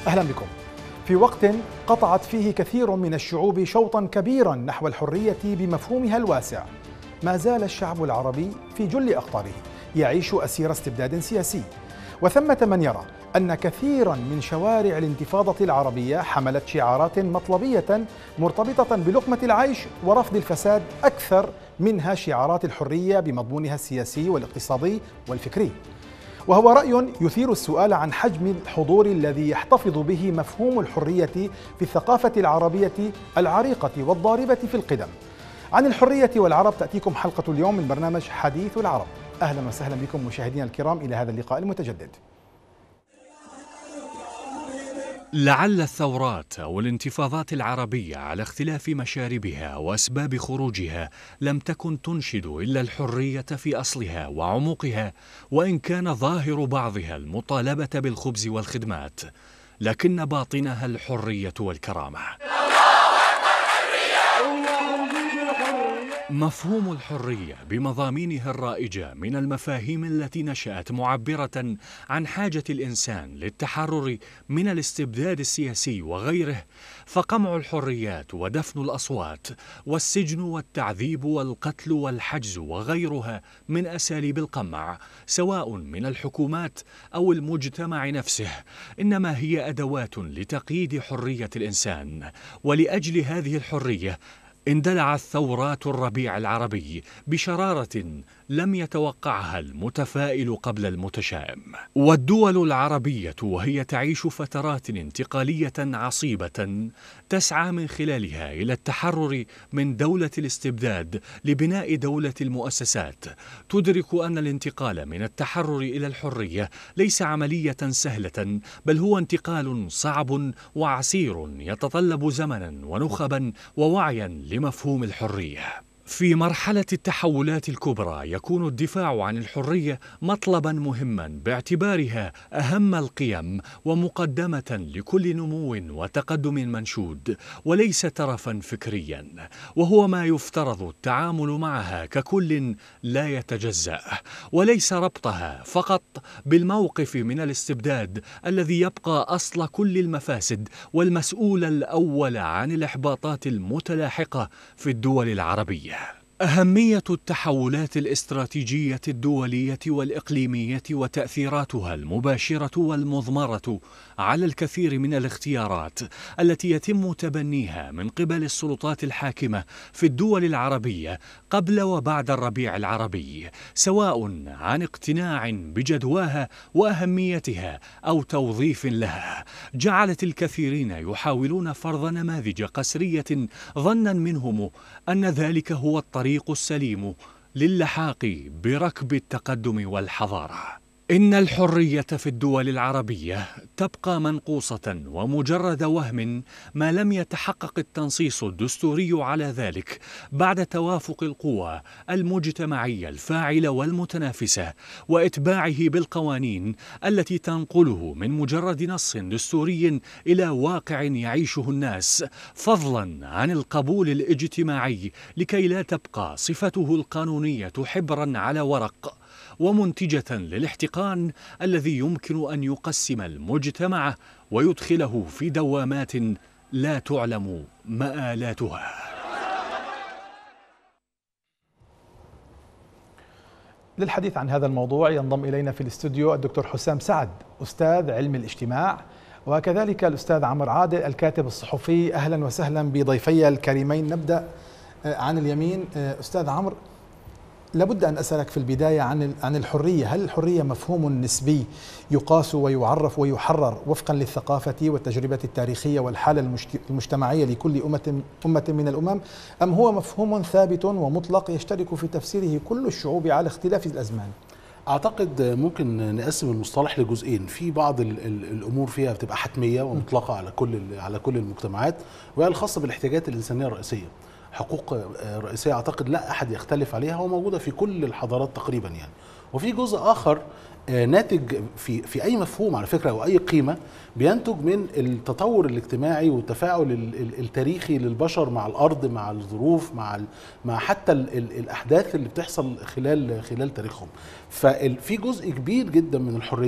أهلا بكم في وقت قطعت فيه كثير من الشعوب شوطا كبيرا نحو الحرية بمفهومها الواسع ما زال الشعب العربي في جل أقطاره يعيش أسير استبداد سياسي وثمة من يرى أن كثيرا من شوارع الانتفاضة العربية حملت شعارات مطلبية مرتبطة بلقمة العيش ورفض الفساد أكثر منها شعارات الحرية بمضمونها السياسي والاقتصادي والفكري وهو رأي يثير السؤال عن حجم الحضور الذي يحتفظ به مفهوم الحرية في الثقافة العربية العريقة والضاربة في القدم عن الحرية والعرب تأتيكم حلقة اليوم من برنامج حديث العرب أهلا وسهلا بكم مشاهدينا الكرام إلى هذا اللقاء المتجدد لعل الثورات او الانتفاضات العربيه على اختلاف مشاربها واسباب خروجها لم تكن تنشد الا الحريه في اصلها وعمقها وان كان ظاهر بعضها المطالبه بالخبز والخدمات لكن باطنها الحريه والكرامه مفهوم الحريه بمضامينه الرائجه من المفاهيم التي نشات معبره عن حاجه الانسان للتحرر من الاستبداد السياسي وغيره فقمع الحريات ودفن الاصوات والسجن والتعذيب والقتل والحجز وغيرها من اساليب القمع سواء من الحكومات او المجتمع نفسه انما هي ادوات لتقييد حريه الانسان ولاجل هذه الحريه اندلعت ثورات الربيع العربي بشراره لم يتوقعها المتفائل قبل المتشائم والدول العربيه وهي تعيش فترات انتقاليه عصيبه تسعى من خلالها الى التحرر من دوله الاستبداد لبناء دوله المؤسسات تدرك ان الانتقال من التحرر الى الحريه ليس عمليه سهله بل هو انتقال صعب وعسير يتطلب زمنا ونخبا ووعيا لمفهوم الحريه في مرحلة التحولات الكبرى يكون الدفاع عن الحرية مطلبا مهما باعتبارها أهم القيم ومقدمة لكل نمو وتقدم منشود وليس ترفا فكريا وهو ما يفترض التعامل معها ككل لا يتجزأ وليس ربطها فقط بالموقف من الاستبداد الذي يبقى أصل كل المفاسد والمسؤول الأول عن الإحباطات المتلاحقة في الدول العربية أهمية التحولات الاستراتيجية الدولية والإقليمية وتأثيراتها المباشرة والمضمرة على الكثير من الاختيارات التي يتم تبنيها من قبل السلطات الحاكمة في الدول العربية قبل وبعد الربيع العربي سواء عن اقتناع بجدواها وأهميتها أو توظيف لها جعلت الكثيرين يحاولون فرض نماذج قسرية ظنا منهم أن ذلك هو الطريق السليم للحاق بركب التقدم والحضاره إن الحرية في الدول العربية تبقى منقوصة ومجرد وهم ما لم يتحقق التنصيص الدستوري على ذلك بعد توافق القوى المجتمعية الفاعلة والمتنافسة وإتباعه بالقوانين التي تنقله من مجرد نص دستوري إلى واقع يعيشه الناس فضلا عن القبول الاجتماعي لكي لا تبقى صفته القانونية حبرا على ورق ومنتجة للاحتقان الذي يمكن أن يقسم المجتمع ويدخله في دوامات لا تعلم مآلاتها للحديث عن هذا الموضوع ينضم إلينا في الاستوديو الدكتور حسام سعد أستاذ علم الاجتماع وكذلك الأستاذ عمر عادل الكاتب الصحفي أهلا وسهلا بضيفي الكريمين نبدأ عن اليمين أستاذ عمرو لابد ان اسالك في البدايه عن عن الحريه، هل الحريه مفهوم نسبي يقاس ويعرف ويحرر وفقا للثقافه والتجربه التاريخيه والحاله المجتمعيه لكل امه امه من الامم ام هو مفهوم ثابت ومطلق يشترك في تفسيره كل الشعوب على اختلاف الازمان؟ اعتقد ممكن نقسم المصطلح لجزئين في بعض الامور فيها بتبقى حتميه ومطلقه على كل على كل المجتمعات وهي الخاصه بالاحتياجات الانسانيه الرئيسيه حقوق رئيسيه اعتقد لا احد يختلف عليها وموجوده في كل الحضارات تقريبا يعني وفي جزء اخر ناتج في في اي مفهوم على فكره او اي قيمه بينتج من التطور الاجتماعي والتفاعل التاريخي للبشر مع الارض مع الظروف مع مع حتى الاحداث اللي بتحصل خلال خلال تاريخهم ففي جزء كبير جدا من الحريه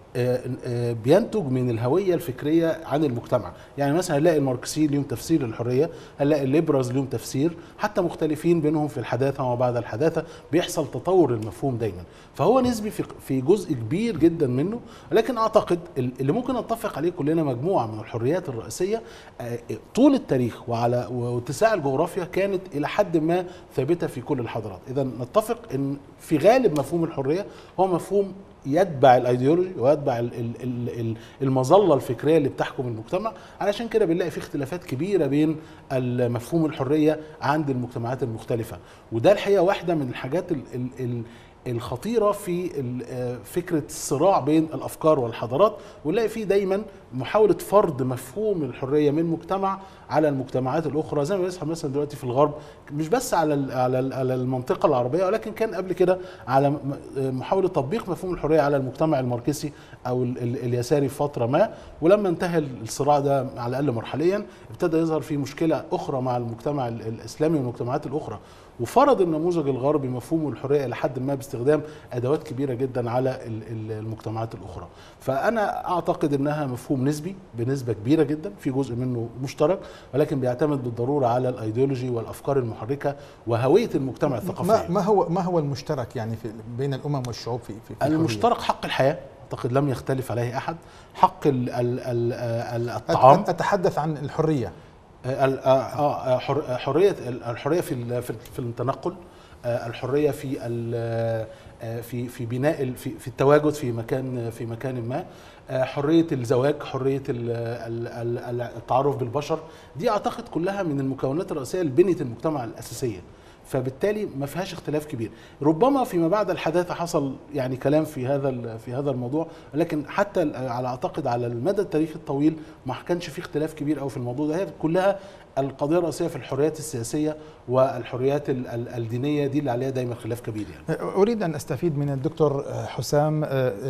آه، آه، بينتج من الهويه الفكريه عن المجتمع يعني مثلا هنلاقي الماركسيين ليهم تفسير للحريه هنلاقي الليبرالز ليهم تفسير حتى مختلفين بينهم في الحداثه وما بعد الحداثه بيحصل تطور المفهوم دايما فهو نسبي في في جزء كبير جدا منه ولكن اعتقد ال- اللي ممكن نتفق عليه كلنا مجموعه من الحريات الرئيسيه آه، طول التاريخ وعلى واتساع الجغرافيا كانت الى حد ما ثابته في كل الحضارات اذا نتفق ان في غالب مفهوم الحريه هو مفهوم يتبع الايديولوجي ويتبع ال- ال- ال- ال- المظله الفكريه اللي بتحكم المجتمع علشان كده بنلاقي في اختلافات كبيره بين مفهوم الحريه عند المجتمعات المختلفه وده الحقيقه واحده من الحاجات ال ال ال الخطيره في ال- آه، فكره الصراع بين الافكار والحضارات ونلاقي فيه دايما محاوله فرض مفهوم الحريه من مجتمع على المجتمعات الاخرى زي ما بيحصل مثلا دلوقتي في الغرب مش بس على ال- على ال- على المنطقه العربيه ولكن كان قبل كده على م- محاوله تطبيق مفهوم الحريه على المجتمع الماركسي او ال- ال- اليساري في فتره ما ولما انتهى الصراع ده على الاقل مرحليا ابتدى يظهر في مشكله اخرى مع المجتمع ال- الاسلامي والمجتمعات الاخرى وفرض النموذج الغربي مفهوم الحريه الى حد ما باستخدام ادوات كبيره جدا على ال- ال- المجتمعات الاخرى فانا اعتقد انها مفهوم نسبي بنسبه كبيره جدا في جزء منه مشترك ولكن بيعتمد بالضروره على الايديولوجي والافكار المحركه وهويه المجتمع ما, الثقافيه ما هو ما هو المشترك يعني في بين الامم والشعوب في في, في الحرية؟ المشترك حق الحياه اعتقد لم يختلف عليه احد حق ال ال ال ال الطعام أت- اتحدث عن الحريه ال- آه، آه، حر- حريه الحريه في ال- في في التنقل آه، الحريه في ال- آه، في في بناء ال- في في التواجد في مكان في مكان ما آه، حريه الزواج حريه ال- ال- ال- التعرف بالبشر دي اعتقد كلها من المكونات الرئيسيه لبنيه المجتمع الاساسيه فبالتالي ما فيهاش اختلاف كبير ربما فيما بعد الحداثه حصل يعني كلام في هذا ال- في هذا الموضوع لكن حتى ال- على اعتقد على المدى التاريخي الطويل ما كانش في اختلاف كبير قوي في الموضوع ده هي كلها القضيه الرئيسيه في الحريات السياسيه والحريات ال- ال- الدينيه دي اللي عليها دايما خلاف كبير يعني اريد ان استفيد من الدكتور حسام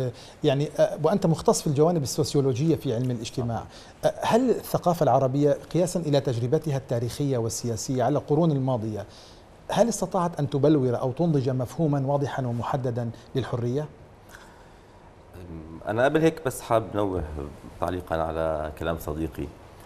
يعني وانت مختص في الجوانب السوسيولوجيه في علم الاجتماع هل الثقافه العربيه قياسا الى تجربتها التاريخيه والسياسيه على القرون الماضيه هل استطاعت ان تبلور او تنضج مفهوما واضحا ومحددا للحريه؟ أنا قبل هيك بس حاب نوه تعليقا على كلام صديقي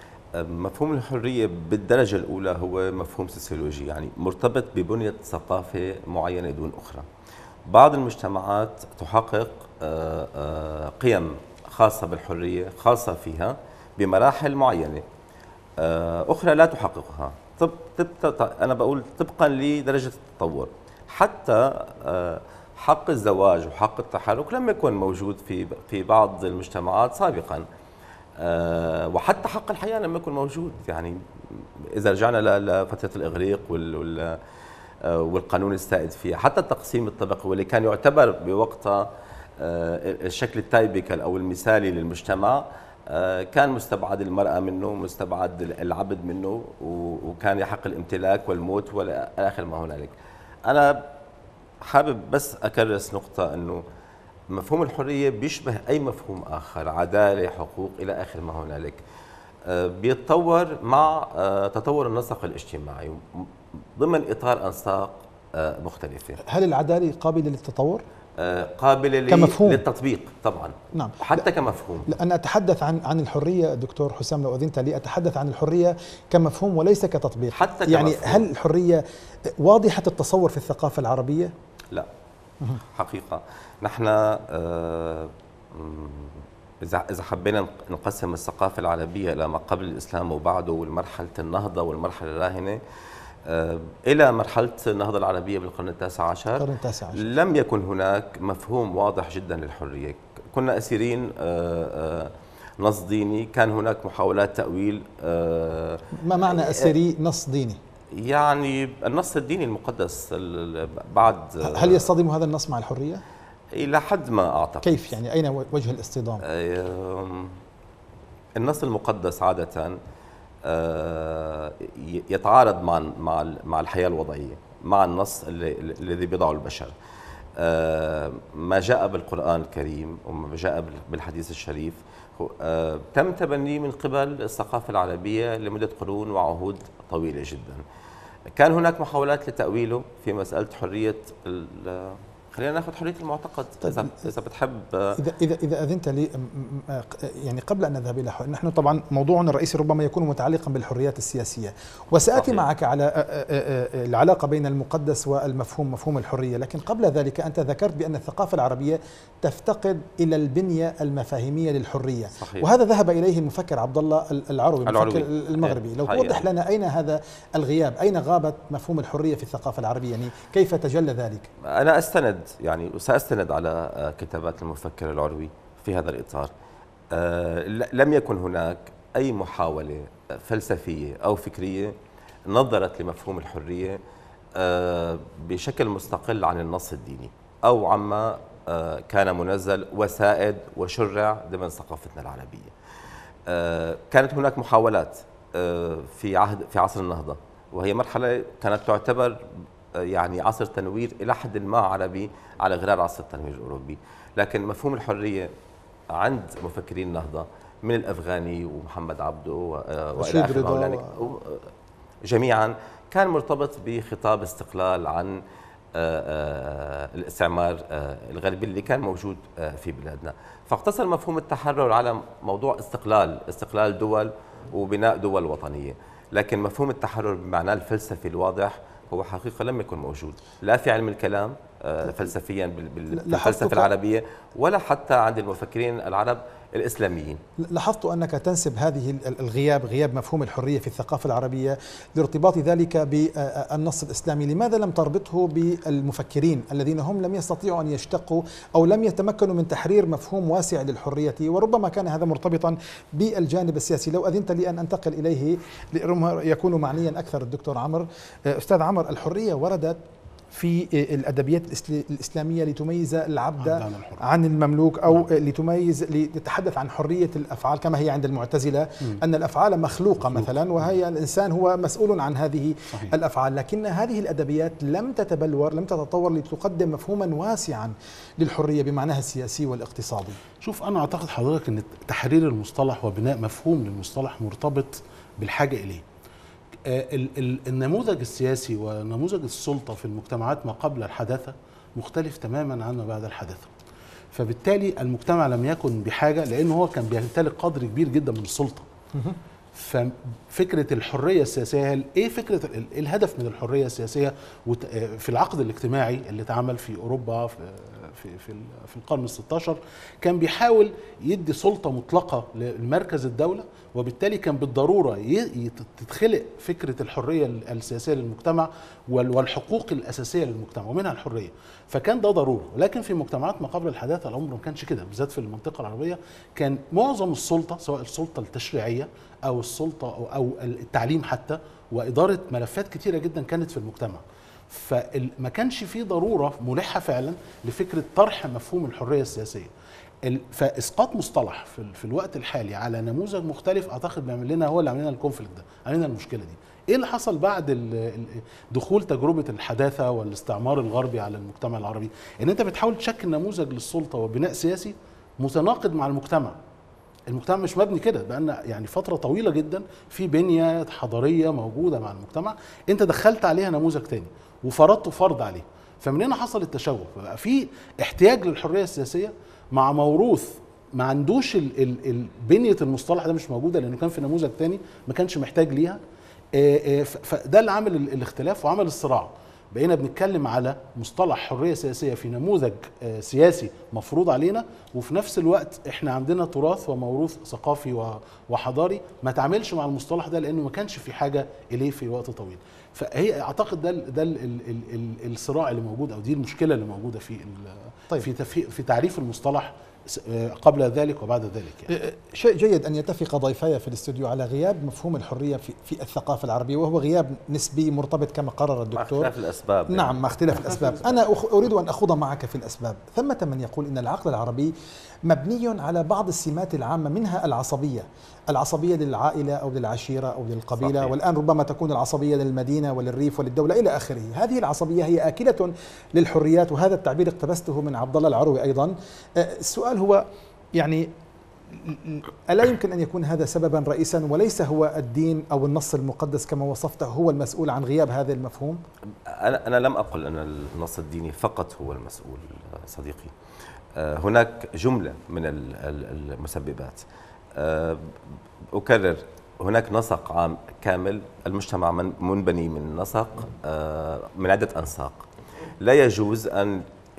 مفهوم الحرية بالدرجة الأولى هو مفهوم سوسيولوجي يعني مرتبط ببنية ثقافة معينة دون أخرى بعض المجتمعات تحقق آه، آه، قيم خاصة بالحرية خاصة فيها بمراحل معينة آه، أخرى لا تحققها طب طب أنا بقول طبقا لدرجة التطور حتى آه، حق الزواج وحق التحرك لم يكن موجود في في بعض المجتمعات سابقا آه، وحتى حق الحياه لم يكن موجود يعني اذا رجعنا ل- لفتره الاغريق وال وال آه، والقانون السائد فيها حتى التقسيم الطبقي واللي كان يعتبر بوقتها آه، الشكل التايبيكال او المثالي للمجتمع آه، كان مستبعد المرأة منه مستبعد العبد منه و- وكان يحق الامتلاك والموت والى آخر ما هنالك أنا حابب بس أكرس نقطة أنه مفهوم الحرية بيشبه أي مفهوم آخر عدالة حقوق إلى آخر ما هنالك آه، بيتطور مع آه، تطور النسق الاجتماعي ضمن إطار أنساق آه، مختلفة هل العداله قابله للتطور؟ آه، قابلة ل- كمفهوم. للتطبيق طبعا نعم حتى كمفهوم لا أنا أتحدث عن عن الحرية دكتور حسام لو أذنت لي أتحدث عن الحرية كمفهوم وليس كتطبيق حتى يعني كمفهوم. هل الحرية واضحة التصور في الثقافة العربية؟ لا حقيقة نحن آه، مم، إذا إذا حبينا نق- نقسم الثقافة العربية إلى ما قبل الإسلام وبعده والمرحلة النهضة والمرحلة الراهنة آه، إلى مرحلة النهضة العربية بالقرن التاسع عشر القرن التاسع عشر لم يكن هناك مفهوم واضح جدا للحرية كنا أسيرين آه، آه، نص ديني كان هناك محاولات تأويل آه، ما معنى أسري نص ديني؟ يعني النص الديني المقدس ال- ال- بعد هل يصطدم هذا النص مع الحرية؟ إلى حد ما أعتقد كيف يعني أين وجه الاصطدام؟ آم، النص المقدس عادة آه، ي- يتعارض مع مع مع الحياة الوضعية مع النص اللي- الذي بيضعه البشر آه، ما جاء بالقرآن الكريم وما جاء بال- بالحديث الشريف هو- آه، تم تبنيه من قبل الثقافة العربية لمدة قرون وعهود طويلة جدا كان هناك محاولات لتأويله في مسألة حرية ال- خلينا ناخذ حريه المعتقد طيب. اذا اذا بتحب آه، اذا اذا اذا اذنت لي م- م- يعني قبل ان نذهب الى حر- نحن طبعا موضوعنا الرئيسي ربما يكون متعلقا بالحريات السياسيه وساتي صحيح. معك على آه، آه، آه، العلاقه بين المقدس والمفهوم مفهوم الحريه لكن قبل ذلك انت ذكرت بان الثقافه العربيه تفتقد الى البنيه المفاهيميه للحريه صحيح. وهذا ذهب اليه المفكر عبد الله ال- العروي العروي. المفكر المغربي لو حقيقة. توضح لنا اين هذا الغياب اين غابت مفهوم الحريه في الثقافه العربيه يعني كيف تجلى ذلك انا استند يعني وساستند على آه، كتابات المفكر العروي في هذا الاطار آه، ل- لم يكن هناك اي محاوله فلسفيه او فكريه نظرت لمفهوم الحريه آه، بشكل مستقل عن النص الديني او عما آه، كان منزل وسائد وشرع ضمن ثقافتنا العربيه آه، كانت هناك محاولات آه، في عهد في عصر النهضه وهي مرحله كانت تعتبر آه، يعني عصر تنوير الى حد ما عربي على غرار عصر التنوير الاوروبي، لكن مفهوم الحريه عند مفكرين النهضه من الافغاني ومحمد عبده و- آه، رشيد والى اخره رضا هؤلاء و- و- جميعا كان مرتبط بخطاب استقلال عن آه، آه، الاستعمار آه، الغربي اللي كان موجود آه، في بلادنا فاقتصر مفهوم التحرر على موضوع استقلال استقلال دول وبناء دول وطنية لكن مفهوم التحرر بمعناه الفلسفي الواضح هو حقيقة لم يكن موجود لا في علم الكلام آه، فلسفيا بال- بال- لاحظت بالفلسفة ك- العربية ولا حتى عند المفكرين العرب الإسلاميين لاحظت انك تنسب هذه ال- الغياب غياب مفهوم الحريه في الثقافه العربيه لارتباط ذلك بالنص الاسلامي، لماذا لم تربطه بالمفكرين الذين هم لم يستطيعوا ان يشتقوا او لم يتمكنوا من تحرير مفهوم واسع للحريه وربما كان هذا مرتبطا بالجانب السياسي، لو اذنت لي ان انتقل اليه لربما يكون معنيا اكثر الدكتور عمرو، استاذ عمرو الحريه وردت في الادبيات الإسل- الاسلاميه لتميز العبد عن الحر. عن المملوك او لتميز لتتحدث عن حريه الافعال كما هي عند المعتزله ان الافعال مخلوقه مثلا وهي الانسان هو مسؤول عن هذه صحيح. الافعال لكن هذه الادبيات لم تتبلور لم تتطور لتقدم مفهوما واسعا للحريه بمعناها السياسي والاقتصادي شوف انا اعتقد حضرتك ان تحرير المصطلح وبناء مفهوم للمصطلح مرتبط بالحاجه اليه آه، ال- ال- النموذج السياسي ونموذج السلطه في المجتمعات ما قبل الحداثه مختلف تماما عن ما بعد الحداثه فبالتالي المجتمع لم يكن بحاجه لانه هو كان بيمتلك قدر كبير جدا من السلطه ففكره الحريه السياسيه هل- ايه فكره ال- إيه الهدف من الحريه السياسيه وت- آه، في العقد الاجتماعي اللي اتعمل في اوروبا في في في, ال- في القرن ال16 كان بيحاول يدي سلطه مطلقه لمركز الدوله وبالتالي كان بالضروره ي- يت- تتخلق فكره الحريه ال- السياسيه للمجتمع وال- والحقوق الاساسيه للمجتمع ومنها الحريه فكان ده ضروره ولكن في مجتمعات ما قبل الحداثه الامر ما كانش كده بالذات في المنطقه العربيه كان معظم السلطه سواء السلطه التشريعيه او السلطه او, أو التعليم حتى واداره ملفات كتيره جدا كانت في المجتمع فما كانش في ضروره ملحه فعلا لفكره طرح مفهوم الحريه السياسيه ال- فاسقاط مصطلح في, ال- في الوقت الحالي على نموذج مختلف اعتقد بيعمل لنا هو اللي عامل لنا الكونفليكت ده عامل لنا المشكله دي ايه اللي حصل بعد ال- ال- دخول تجربه الحداثه والاستعمار الغربي على المجتمع العربي ان انت بتحاول تشكل نموذج للسلطه وبناء سياسي متناقض مع المجتمع المجتمع مش مبني كده بقالنا يعني فتره طويله جدا في بنيه حضاريه موجوده مع المجتمع انت دخلت عليها نموذج تاني وفرضته فرض عليه فمن هنا حصل التشوه فبقى في احتياج للحريه السياسيه مع موروث ما عندوش ال ال ال بنيه المصطلح ده مش موجوده لانه كان في نموذج تاني ما كانش محتاج ليها آه، آه، ف- فده اللي عمل ال- الاختلاف وعمل الصراع بقينا بنتكلم على مصطلح حريه سياسيه في نموذج آه، سياسي مفروض علينا وفي نفس الوقت احنا عندنا تراث وموروث ثقافي و- وحضاري ما تعاملش مع المصطلح ده لانه ما كانش في حاجه اليه في وقت طويل فهي اعتقد ده ال- ده ال ال ال ال الصراع اللي موجود او دي المشكله اللي موجوده في ال- طيب. في تفي- في تعريف المصطلح س- آه، قبل ذلك وبعد ذلك يعني. شيء جيد ان يتفق ضيفي في الاستوديو على غياب مفهوم الحريه في, في الثقافه العربيه وهو غياب نسبي مرتبط كما قرر مع الدكتور اختلاف الاسباب يعني. نعم مع اختلاف الاسباب انا أخ- اريد ان اخوض معك في الاسباب ثمه من يقول ان العقل العربي مبني على بعض السمات العامه منها العصبيه العصبيه للعائله او للعشيره او للقبيله صحيح. والان ربما تكون العصبيه للمدينه وللريف وللدوله الى اخره هذه العصبيه هي اكله للحريات وهذا التعبير اقتبسته من عبد الله العروي ايضا آه، السؤال هو يعني ألا يمكن أن يكون هذا سببا رئيسا وليس هو الدين أو النص المقدس كما وصفته هو المسؤول عن غياب هذا المفهوم؟ أنا أنا لم أقل أن النص الديني فقط هو المسؤول صديقي آه، هناك جملة من المسببات آه، أكرر هناك نسق عام كامل المجتمع منبني من نسق آه، من عدة أنساق لا يجوز أن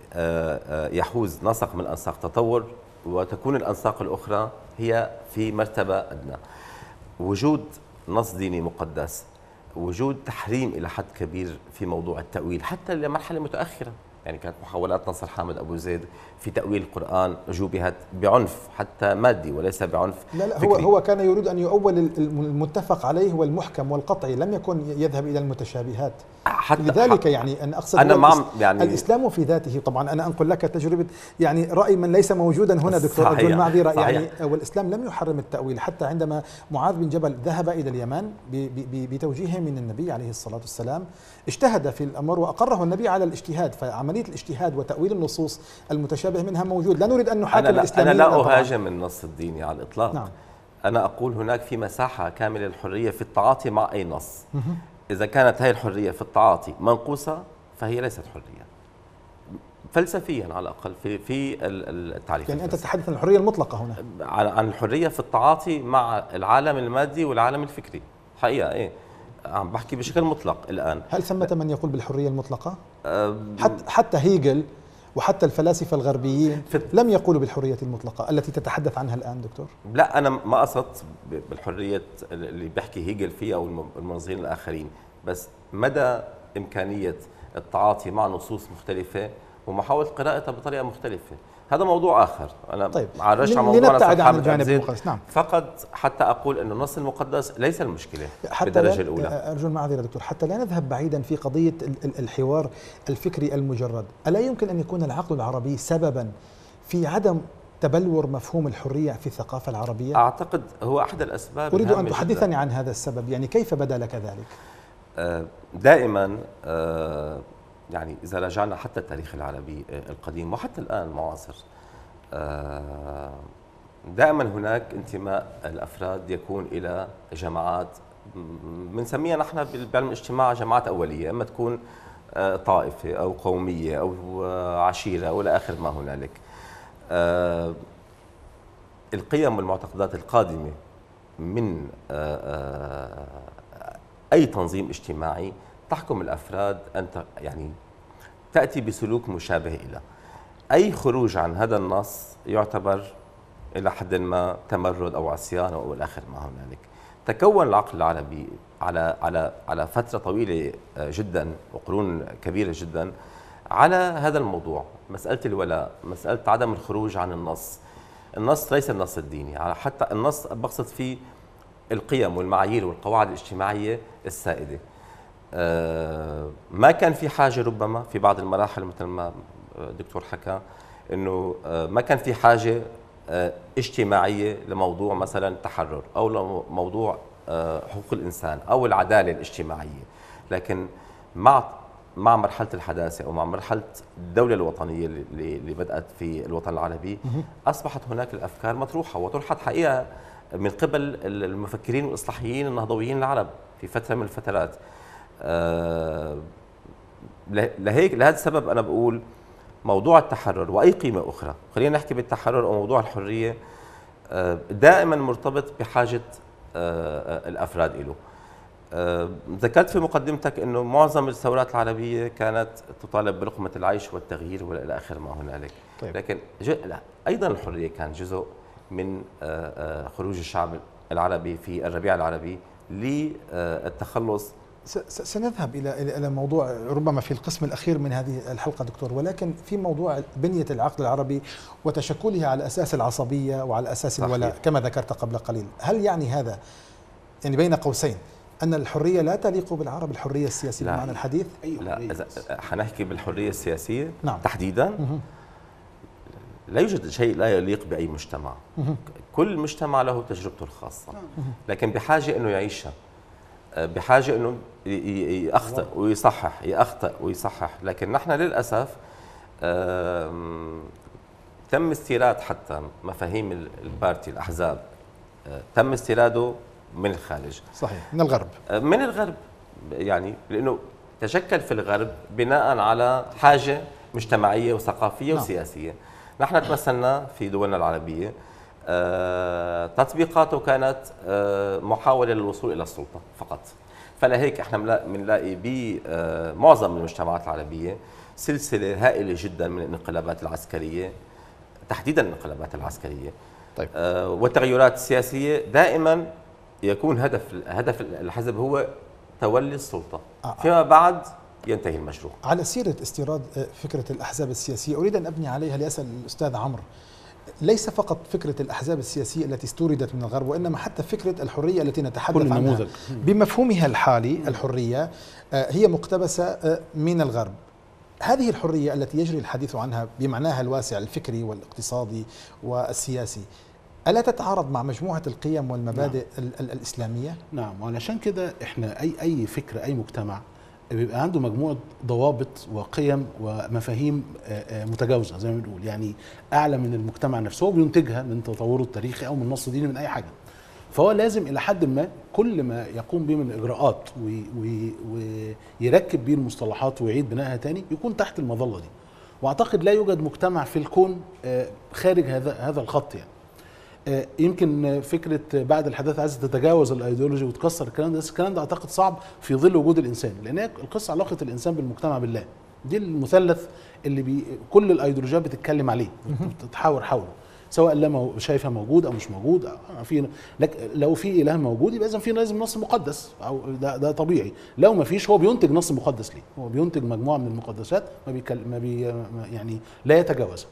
يحوز نسق من أنساق تطور وتكون الأنساق الأخرى هي في مرتبة أدنى وجود نص ديني مقدس وجود تحريم إلى حد كبير في موضوع التأويل حتى لمرحلة متأخرة يعني كانت محاولات نصر حامد ابو زيد في تاويل القران جوبهت بعنف حتى مادي وليس بعنف لا لا فكري. هو هو كان يريد ان يؤول المتفق عليه والمحكم والقطعي لم يكن يذهب الى المتشابهات حتى لذلك يعني ان اقصد انا مع يعني الاسلام في ذاته طبعا انا انقل لك تجربه يعني راي من ليس موجودا هنا دكتور ارجو معذره يعني والاسلام لم يحرم التاويل حتى عندما معاذ بن جبل ذهب الى اليمن بتوجيه من النبي عليه الصلاه والسلام اجتهد في الامر واقره النبي على الاجتهاد فعمليه الاجتهاد وتاويل النصوص المتشابه منها موجود لا نريد ان نحاكم أنا الاسلام انا لا اهاجم النص الديني على الاطلاق نعم. انا اقول هناك في مساحه كامله للحريه في التعاطي مع اي نص إذا كانت هذه الحرية في التعاطي منقوصة فهي ليست حرية فلسفيا على الأقل في في التعريف يعني أنت تتحدث عن الحرية المطلقة هنا عن الحرية في التعاطي مع العالم المادي والعالم الفكري حقيقة إيه عم بحكي بشكل مطلق الآن هل ثمة من يقول بالحرية المطلقة؟ حتى حتى هيجل وحتى الفلاسفة الغربيين لم يقولوا بالحرية المطلقة التي تتحدث عنها الآن دكتور لا أنا ما قصدت بالحرية اللي بيحكي هيجل فيها أو المنظرين الآخرين بس مدى إمكانية التعاطي مع نصوص مختلفة ومحاولة قراءتها بطريقة مختلفة هذا موضوع اخر انا طيب عارش على موضوع لنبتعد عن الجانب المقدس نعم فقط حتى اقول انه النص المقدس ليس المشكله حتى بالدرجه الاولى ارجو المعذره دكتور حتى لا نذهب بعيدا في قضيه الحوار الفكري المجرد الا يمكن ان يكون العقل العربي سببا في عدم تبلور مفهوم الحريه في الثقافه العربيه اعتقد هو احد الاسباب اريد ان تحدثني عن هذا السبب يعني كيف بدا لك ذلك آه، دائما آه، يعني إذا رجعنا حتى التاريخ العربي آه، القديم وحتى الآن المعاصر آه، دائما هناك انتماء الأفراد يكون إلى جماعات بنسميها نحن بعلم الاجتماع جماعات أولية إما تكون آه، طائفة أو قومية أو عشيرة أو إلى آخر ما هنالك القيم والمعتقدات القادمة من أي تنظيم اجتماعي تحكم الافراد ان يعني تاتي بسلوك مشابه له اي خروج عن هذا النص يعتبر الى حد ما تمرد او عصيان او الى اخر ما هنالك تكون العقل العربي على على على فتره طويله آه، جدا وقرون كبيره جدا على هذا الموضوع مساله الولاء مساله عدم الخروج عن النص النص ليس النص الديني على حتى النص بقصد فيه القيم والمعايير والقواعد الاجتماعيه السائده آه، ما كان في حاجه ربما في بعض المراحل مثل ما الدكتور حكى انه آه، ما كان في حاجه آه، اجتماعيه لموضوع مثلا التحرر او لموضوع حقوق الانسان او العداله الاجتماعيه لكن مع مع مرحله الحداثه او مع مرحله الدوله الوطنيه اللي, اللي بدات في الوطن العربي اصبحت هناك الافكار مطروحه وطرحت حقيقه من قبل المفكرين والاصلاحيين النهضويين العرب في فتره من الفترات آه، لهيك لهذا السبب انا بقول موضوع التحرر واي قيمه اخرى خلينا نحكي بالتحرر او موضوع الحريه آه، دائما مرتبط بحاجه آه، الافراد له ذكرت في مقدمتك انه معظم الثورات العربيه كانت تطالب بلقمه العيش والتغيير والى اخر ما هنالك طيب. لكن ايضا الحريه كان جزء من خروج الشعب العربي في الربيع العربي للتخلص سنذهب الى الى موضوع ربما في القسم الاخير من هذه الحلقه دكتور ولكن في موضوع بنيه العقل العربي وتشكلها على اساس العصبيه وعلى اساس صحيح. الولاء كما ذكرت قبل قليل، هل يعني هذا يعني بين قوسين ان الحريه لا تليق بالعرب الحريه السياسيه بمعنى الحديث؟ لا اذا حنحكي بالحريه السياسيه نعم. تحديدا لا يوجد شيء لا يليق باي مجتمع كل مجتمع له تجربته الخاصه لكن بحاجه انه يعيشها بحاجه انه يخطئ ويصحح يخطئ ويصحح لكن نحن للاسف تم استيراد حتى مفاهيم البارتي الاحزاب آه، تم استيراده من الخارج صحيح من الغرب آه، من الغرب يعني لانه تشكل في الغرب بناء على حاجه مجتمعيه وثقافيه نعم. وسياسيه نحن تمثلنا في دولنا العربيه آه، تطبيقاته كانت محاوله للوصول الى السلطه فقط فلهيك احنا بنلاقي بمعظم المجتمعات العربيه سلسله هائله جدا من الانقلابات العسكريه تحديدا الانقلابات العسكريه طيب. آه والتغيرات السياسيه دائما يكون هدف هدف الحزب هو تولي السلطه آه. فيما بعد ينتهي المشروع على سيره استيراد آه، فكره الاحزاب السياسيه اريد ان ابني عليها لاسال الاستاذ عمرو ليس فقط فكرة الأحزاب السياسية التي استوردت من الغرب وإنما حتى فكرة الحرية التي نتحدث عنها بمفهومها الحالي الحرية آه، هي مقتبسة آه، من الغرب هذه الحرية التي يجري الحديث عنها بمعناها الواسع الفكري والاقتصادي والسياسي ألا تتعارض مع مجموعة القيم والمبادئ نعم. الإسلامية؟ نعم وعلشان كده احنا أي أي فكر أي مجتمع بيبقى عنده مجموعه ضوابط وقيم ومفاهيم آه، آه، متجاوزه زي ما بنقول يعني اعلى من المجتمع نفسه هو بينتجها من تطوره التاريخي او من نص ديني من اي حاجه فهو لازم الى حد ما كل ما يقوم به من اجراءات ويركب به المصطلحات ويعيد بنائها تاني يكون تحت المظله دي واعتقد لا يوجد مجتمع في الكون آه، خارج هذا هذا الخط يعني آه، يمكن فكره بعد الحداثه عايزه تتجاوز الايديولوجي وتكسر الكلام ده بس الكلام ده اعتقد صعب في ظل وجود الانسان لان القصه علاقه الانسان بالمجتمع بالله دي المثلث اللي بي كل الايديولوجيات بتتكلم عليه بتتحاور حوله سواء لما شايفها موجود او مش موجود في لك لو في اله موجود يبقى اذا في لازم نص مقدس او ده, ده طبيعي لو ما فيش هو بينتج نص مقدس ليه هو بينتج مجموعه من المقدسات ما, بيكلم ما بي يعني لا يتجاوزها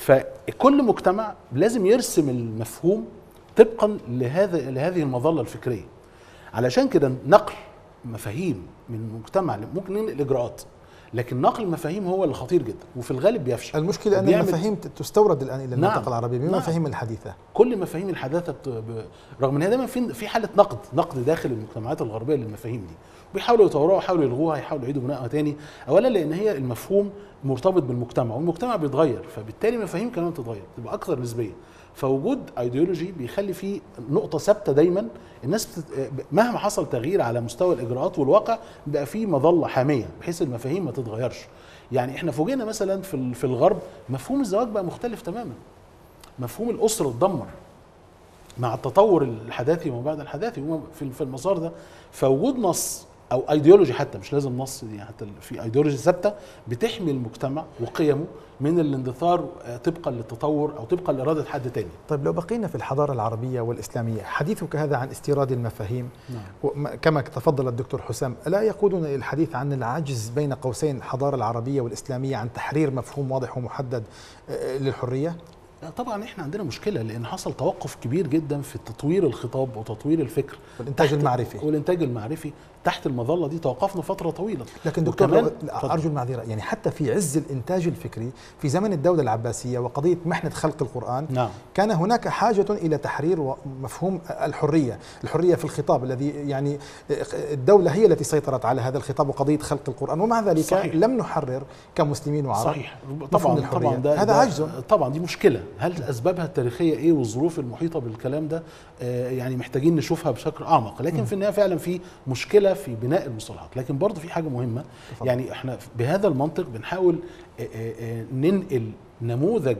فكل مجتمع لازم يرسم المفهوم طبقا لهذا لهذه المظله الفكريه علشان كده نقل مفاهيم من مجتمع ممكن ننقل اجراءات لكن نقل المفاهيم هو اللي خطير جدا وفي الغالب بيفشل المشكله ان المفاهيم تستورد الان الى المنطقه نعم العربيه بمفاهيم نعم الحديثه كل مفاهيم الحداثه ب... رغم ان هي دايما في في حاله نقد نقد داخل المجتمعات الغربيه للمفاهيم دي بيحاولوا يطوروها يحاولوا يلغوها يحاولوا يعيدوا بنائها تاني اولا لان هي المفهوم مرتبط بالمجتمع والمجتمع بيتغير فبالتالي المفاهيم كمان تتغير تبقى اكثر نسبيه فوجود ايديولوجي بيخلي فيه نقطه ثابته دايما الناس بتت... مهما حصل تغيير على مستوى الاجراءات والواقع بقى فيه مظله حاميه بحيث المفاهيم ما تتغيرش يعني احنا فوجئنا مثلا في في الغرب مفهوم الزواج بقى مختلف تماما مفهوم الاسره اتدمر مع التطور الحداثي وما بعد الحداثي في المسار ده فوجود نص او ايديولوجي حتى مش لازم نص يعني حتى في ايديولوجي ثابته بتحمي المجتمع وقيمه من الاندثار آه، طبقا للتطور او طبقا لاراده حد تاني. طيب لو بقينا في الحضاره العربيه والاسلاميه، حديثك هذا عن استيراد المفاهيم نعم. كما تفضل الدكتور حسام، لا يقودنا الى الحديث عن العجز بين قوسين الحضاره العربيه والاسلاميه عن تحرير مفهوم واضح ومحدد آه، للحريه؟ طبعا احنا عندنا مشكله لان حصل توقف كبير جدا في تطوير الخطاب وتطوير الفكر والانتاج المعرفي والانتاج المعرفي تحت المظله دي توقفنا فتره طويله لكن دكتور ارجو المعذره يعني حتى في عز الانتاج الفكري في زمن الدوله العباسيه وقضيه محنه خلق القران نعم. كان هناك حاجه الى تحرير مفهوم الحريه الحريه في الخطاب الذي يعني الدوله هي التي سيطرت على هذا الخطاب وقضيه خلق القران ومع ذلك صحيح. لم نحرر كمسلمين وعرب صحيح طبعا طبعا ده هذا عجز طبعا دي مشكله هل اسبابها التاريخية ايه والظروف المحيطه بالكلام ده آه يعني محتاجين نشوفها بشكل اعمق لكن م. في النهايه فعلا في مشكله في بناء المصطلحات لكن برضه في حاجه مهمه تفضل. يعني احنا بهذا المنطق بنحاول آه آه, آه، ننقل نموذج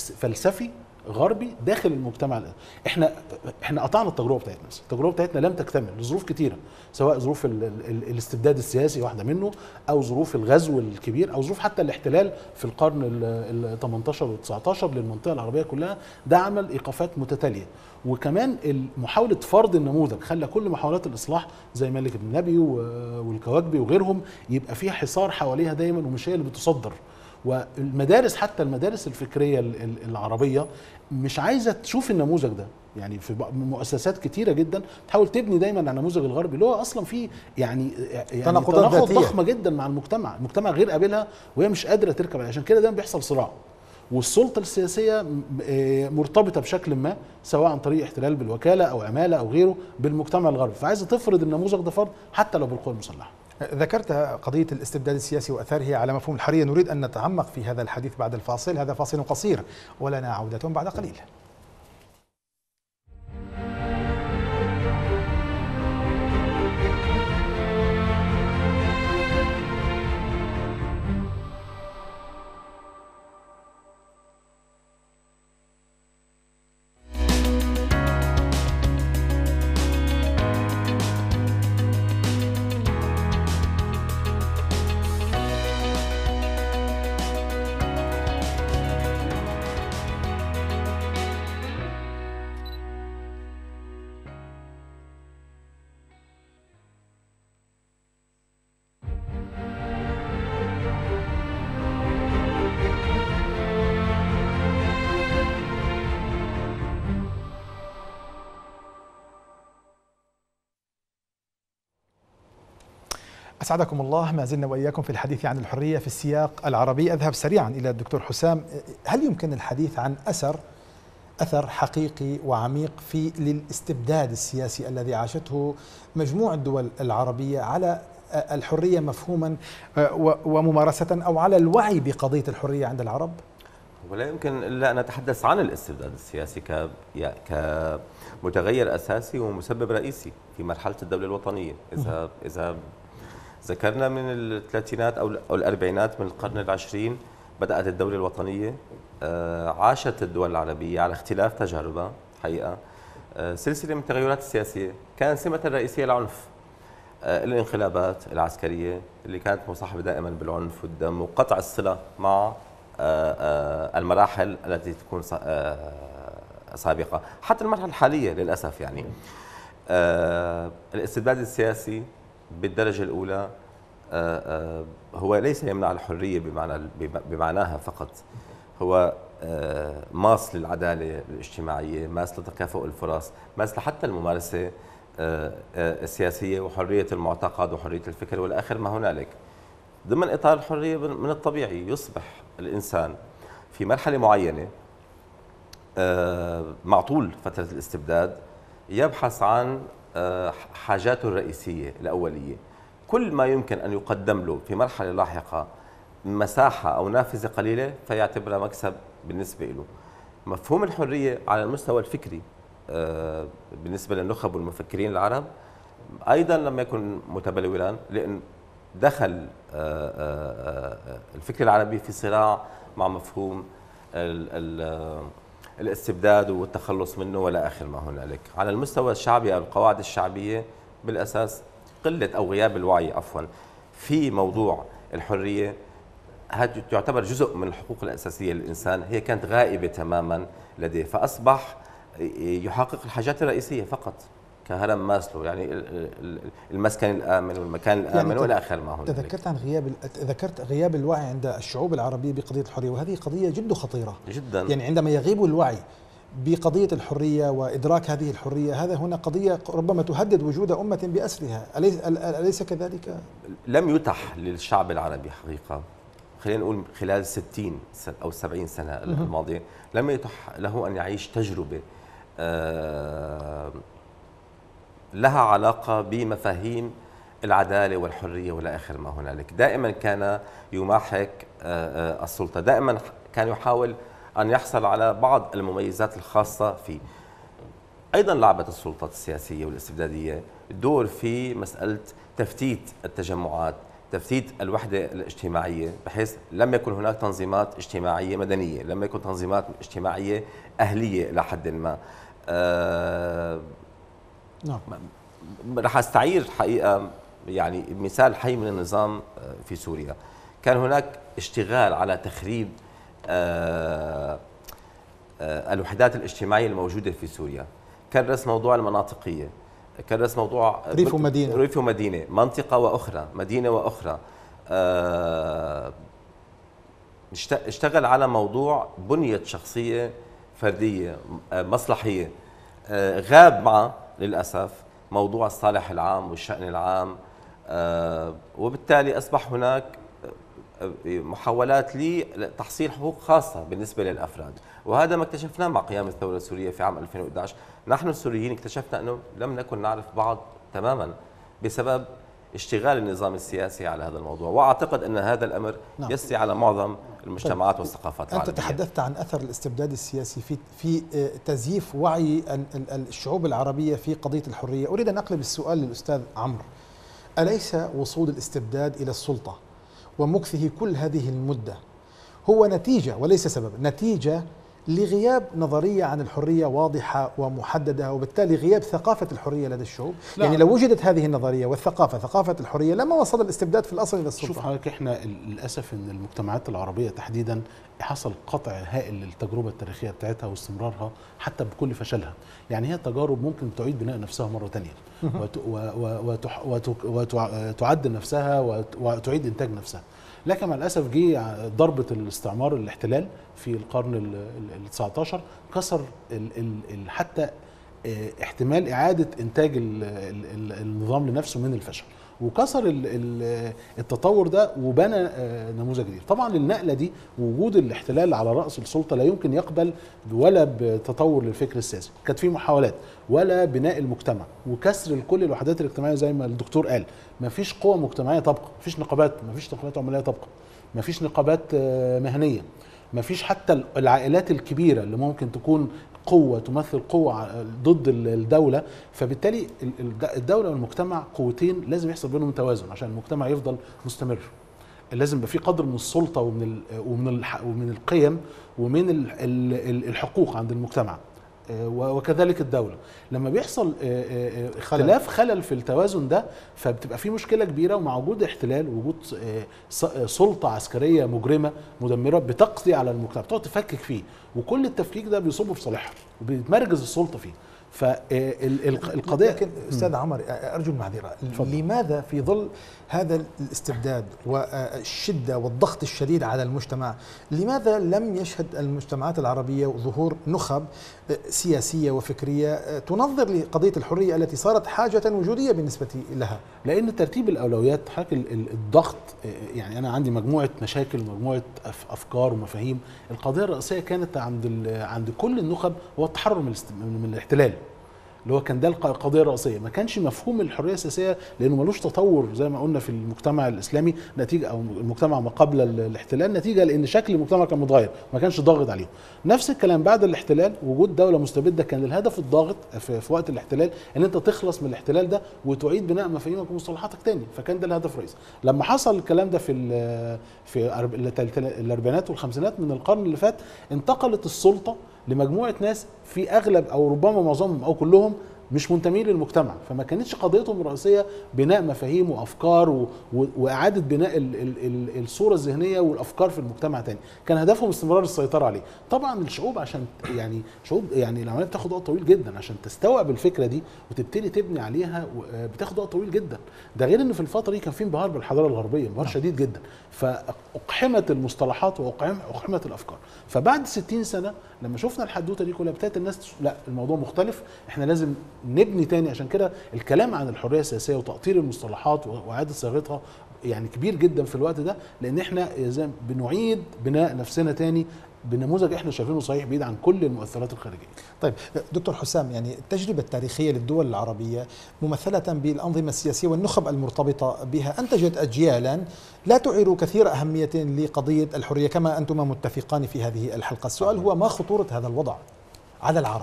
فلسفي غربي داخل المجتمع الان احنا احنا قطعنا التجربه بتاعتنا التجربه بتاعتنا لم تكتمل لظروف كثيره سواء ظروف ال ال الاستبداد السياسي واحده منه او ظروف الغزو الكبير او ظروف حتى الاحتلال في القرن ال 18 وال 19 للمنطقه العربيه كلها ده عمل ايقافات متتاليه وكمان محاوله فرض النموذج خلى كل محاولات الاصلاح زي مالك بن نبي والكواكبي وغيرهم يبقى فيها حصار حواليها دايما ومش هي اللي بتصدر والمدارس حتى المدارس الفكريه العربيه مش عايزه تشوف النموذج ده يعني في مؤسسات كتيره جدا تحاول تبني دايما على النموذج الغربي اللي هو اصلا فيه يعني يعني تناقضات ضخمه جدا مع المجتمع المجتمع غير قابلها وهي مش قادره تركب عشان كده دايما بيحصل صراع والسلطه السياسيه آه، مرتبطه بشكل ما سواء عن طريق احتلال بالوكاله او عماله او غيره بالمجتمع الغربي فعايزه تفرض النموذج ده فرض حتى لو بالقوى المسلحه ذكرت قضية الاستبداد السياسي وأثاره على مفهوم الحرية نريد أن نتعمق في هذا الحديث بعد الفاصل هذا فاصل قصير ولنا عودة بعد قليل أسعدكم الله ما زلنا وإياكم في الحديث عن الحرية في السياق العربي أذهب سريعا إلى الدكتور حسام هل يمكن الحديث عن أثر أثر حقيقي وعميق في للاستبداد السياسي الذي عاشته مجموع الدول العربية على الحرية مفهوما وممارسة أو على الوعي بقضية الحرية عند العرب؟ ولا يمكن الا ان نتحدث عن الاستبداد السياسي ك كمتغير اساسي ومسبب رئيسي في مرحله الدوله الوطنيه اذا اذا ذكرنا من الثلاثينات او او الاربعينات من القرن العشرين بدات الدوله الوطنيه آه، عاشت الدول العربيه على اختلاف تجاربها حقيقه آه، سلسله من التغيرات السياسيه كان سمه الرئيسيه العنف آه، الانقلابات العسكريه اللي كانت مصاحبه دائما بالعنف والدم وقطع الصله مع المراحل التي تكون سابقه حتى المرحله الحاليه للاسف يعني الاستبداد السياسي بالدرجة الأولى آه، آه، هو ليس يمنع الحرية بمعنى بمعناها فقط هو آه، ماس للعدالة الاجتماعية ماس لتكافؤ الفرص ماس لحتى الممارسة السياسية وحرية المعتقد وحرية الفكر والآخر ما هنالك ضمن إطار الحرية من الطبيعي يصبح الإنسان في مرحلة معينة مع طول فترة الاستبداد يبحث عن آه، حاجاته الرئيسية الأولية كل ما يمكن أن يقدم له في مرحلة لاحقة مساحة أو نافذة قليلة فيعتبرها مكسب بالنسبة له مفهوم الحرية على المستوى الفكري آه، بالنسبة للنخب والمفكرين العرب أيضا لم يكن متبلورا لأن دخل آه، الفكر العربي في صراع مع مفهوم الاستبداد والتخلص منه ولا اخر ما هنالك على المستوى الشعبي او القواعد الشعبيه بالاساس قله او غياب الوعي عفوا في موضوع الحريه هذا تعتبر جزء من الحقوق الاساسيه للانسان هي كانت غائبه تماما لديه فاصبح يحقق الحاجات الرئيسيه فقط كهرم ماسلو يعني المسكن الامن والمكان الامن يعني والى اخره ما هو تذكرت عن غياب ذكرت غياب الوعي عند الشعوب العربيه بقضيه الحريه وهذه قضيه جد خطيره جدا يعني عندما يغيب الوعي بقضية الحرية وإدراك هذه الحرية هذا هنا قضية ربما تهدد وجود أمة بأسرها أليس, أليس كذلك؟ لم يتح للشعب العربي حقيقة خلينا نقول خلال 60 أو 70 سنة الماضية لم يتح له أن يعيش تجربة آه لها علاقة بمفاهيم العدالة والحرية ولا آخر ما هنالك دائما كان يماحك آه، آه، السلطة دائما كان يحاول أن يحصل على بعض المميزات الخاصة فيه أيضا لعبت السلطات السياسية والاستبدادية دور في مسألة تفتيت التجمعات تفتيت الوحدة الاجتماعية بحيث لم يكن هناك تنظيمات اجتماعية مدنية لم يكن تنظيمات اجتماعية أهلية إلى حد ما آه نعم رح استعير حقيقه يعني مثال حي من النظام آه، في سوريا كان هناك اشتغال على تخريب آه، آه، الوحدات الاجتماعيه الموجوده في سوريا كرس موضوع المناطقيه كرس موضوع ريف ومدينه ريف ومدينه منطقه واخرى مدينه واخرى اشتغل على موضوع بنيه شخصيه فرديه مصلحيه غاب مع للاسف موضوع الصالح العام والشان العام آه، وبالتالي اصبح هناك آه، محاولات لتحصيل حقوق خاصة بالنسبة للأفراد وهذا ما اكتشفناه مع قيام الثورة السورية في عام 2011 نحن السوريين اكتشفنا أنه لم نكن نعرف بعض تماما بسبب اشتغال النظام السياسي على هذا الموضوع واعتقد ان هذا الامر نعم. يسري على معظم المجتمعات طيب. والثقافات انت تحدثت عن اثر الاستبداد السياسي في في آه، تزييف وعي الشعوب العربيه في قضيه الحريه اريد ان اقلب السؤال للاستاذ عمرو اليس وصول الاستبداد الى السلطه ومكثه كل هذه المده هو نتيجه وليس سبب نتيجه لغياب نظرية عن الحرية واضحة ومحددة وبالتالي غياب ثقافة الحرية لدى الشعوب لا. يعني لو وجدت هذه النظرية والثقافة ثقافة الحرية لما وصل الاستبداد في الأصل إلى السلطة شوف حضرتك إحنا للأسف أن المجتمعات العربية تحديدا حصل قطع هائل للتجربة التاريخية بتاعتها واستمرارها حتى بكل فشلها يعني هي تجارب ممكن تعيد بناء نفسها مرة تانية وتعدل نفسها وتعيد إنتاج نفسها لكن مع الاسف جه ضربه الاستعمار الاحتلال في القرن ال 19 كسر ال ال حتى آه، احتمال اعاده انتاج النظام لنفسه من الفشل وكسر التطور ده وبنى آه، نموذج جديد طبعا النقله دي وجود الاحتلال على راس السلطه لا يمكن يقبل ولا بتطور للفكر السياسي كانت في محاولات ولا بناء المجتمع وكسر كل الوحدات الاجتماعيه زي ما الدكتور قال ما فيش قوه مجتمعيه تبقى ما فيش نقابات ما فيش نقابات عماليه تبقى ما فيش نقابات آه، مهنيه ما فيش حتى العائلات الكبيره اللي ممكن تكون قوه تمثل قوه ضد الدوله فبالتالي الدوله والمجتمع قوتين لازم يحصل بينهم توازن عشان المجتمع يفضل مستمر لازم يبقى في قدر من السلطه ومن ومن ومن القيم ومن الحقوق عند المجتمع آه، وكذلك الدوله لما بيحصل آه، آه، اختلاف خلل في التوازن ده فبتبقى في مشكله كبيره ومع وجود احتلال وجود سلطه عسكريه مجرمه مدمره بتقضي على المجتمع بتقعد تفكك فيه وكل التفكيك ده بيصب في صالحها وبيتمركز السلطه فيه فالقضيه لكن استاذ عمر ارجو المعذره لماذا في ظل هذا الاستبداد والشده والضغط الشديد على المجتمع لماذا لم يشهد المجتمعات العربيه ظهور نخب سياسيه وفكريه تنظر لقضيه الحريه التي صارت حاجه وجوديه بالنسبه لها لان ترتيب الاولويات حضرتك الضغط يعني انا عندي مجموعه مشاكل ومجموعه افكار ومفاهيم القضيه الرئيسيه كانت عند عند كل النخب هو التحرر من الاحتلال اللي هو كان ده القضيه الرئيسيه ما كانش مفهوم الحريه السياسيه لانه ملوش تطور زي ما قلنا في المجتمع الاسلامي نتيجه او المجتمع ما قبل الاحتلال نتيجه لان شكل المجتمع كان متغير ما كانش ضاغط عليه نفس الكلام بعد الاحتلال وجود دوله مستبده كان الهدف الضاغط في, في وقت الاحتلال ان انت تخلص من الاحتلال ده وتعيد بناء مفاهيمك ومصطلحاتك تاني فكان ده الهدف الرئيسي لما حصل الكلام ده في في الاربعينات والخمسينات من القرن اللي فات انتقلت السلطه لمجموعه ناس في اغلب او ربما معظمهم او كلهم مش منتمين للمجتمع فما كانتش قضيتهم الرئيسيه بناء مفاهيم وافكار و... و... واعاده بناء ال... ال... ال... الصوره الذهنيه والافكار في المجتمع تاني كان هدفهم استمرار السيطره عليه طبعا الشعوب عشان يعني شعوب يعني العمليه بتاخد وقت طويل جدا عشان تستوعب الفكره دي وتبتدي تبني عليها بتاخد وقت طويل جدا ده غير ان في الفتره دي كان في انبهار بالحضاره الغربيه انبهار نعم. شديد جدا فاقحمت المصطلحات واقحمت الافكار فبعد 60 سنه لما شفنا الحدوته دي كلها ابتدت الناس لا الموضوع مختلف احنا لازم نبني تاني عشان كده الكلام عن الحريه السياسيه وتأطير المصطلحات واعاده صياغتها يعني كبير جدا في الوقت ده لان احنا زي بنعيد بناء نفسنا تاني بنموذج احنا شايفينه صحيح بعيد عن كل المؤثرات الخارجيه. طيب دكتور حسام يعني التجربه التاريخيه للدول العربيه ممثله بالانظمه السياسيه والنخب المرتبطه بها انتجت اجيالا لا تعير كثير اهميه لقضيه الحريه كما انتما متفقان في هذه الحلقه، السؤال هو ما خطوره هذا الوضع على العرب؟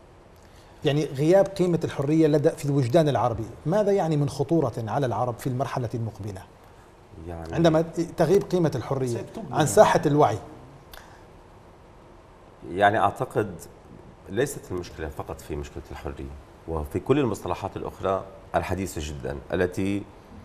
يعني غياب قيمة الحرية لدى في الوجدان العربي ماذا يعني من خطورة على العرب في المرحلة المقبلة يعني عندما تغيب قيمة الحرية عن ساحة الوعي يعني أعتقد ليست المشكلة فقط في مشكلة الحرية وفي كل المصطلحات الأخرى الحديثة جدا التي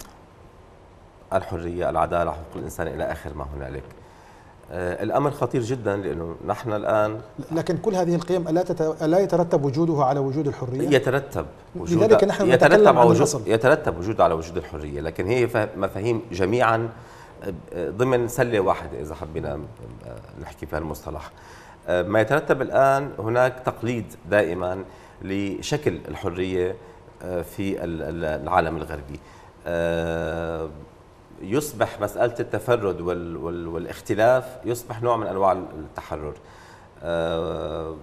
الحرية العدالة حقوق الإنسان إلى آخر ما هنالك آه، الامر خطير جدا لانه نحن الان لكن كل هذه القيم الا تت... الا يترتب وجوده على وجود الحريه؟ يترتب وجود لذلك نحن نتكلم عن وجود يترتب وجوده على وجود الحريه، لكن هي مفاهيم جميعا آه، ضمن سله واحده اذا حبينا آه، نحكي في هالمصطلح. ما يترتب الان هناك تقليد دائما لشكل الحريه في العالم الغربي. يصبح مسألة التفرد وال وال والاختلاف يصبح نوع من أنواع التحرر آه،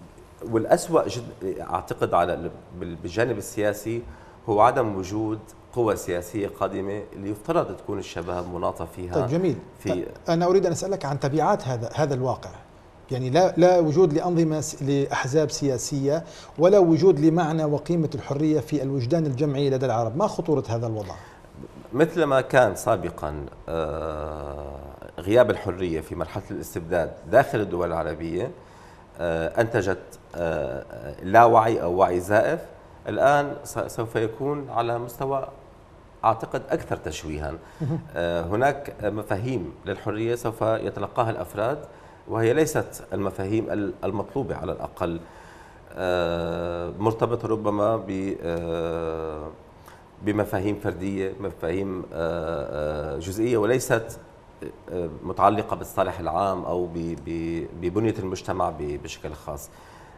والأسوأ جد أعتقد على بالجانب السياسي هو عدم وجود قوى سياسيه قادمه اللي يفترض تكون الشباب مناطه فيها طيب جميل في انا اريد ان اسالك عن تبعات هذا هذا الواقع يعني لا لا وجود لانظمه لاحزاب سياسيه ولا وجود لمعنى وقيمه الحريه في الوجدان الجمعي لدى العرب، ما خطوره هذا الوضع؟ مثل ما كان سابقا آه، غياب الحريه في مرحله الاستبداد داخل الدول العربيه آه، انتجت آه، لا وعي او وعي زائف الان سوف يكون على مستوى اعتقد اكثر تشويها هناك مفاهيم للحريه سوف يتلقاها الافراد وهي ليست المفاهيم المطلوبه على الاقل مرتبطه ربما ب بمفاهيم فرديه مفاهيم آه، آه، جزئيه وليست آه، متعلقه بالصالح العام او ببنيه المجتمع بشكل خاص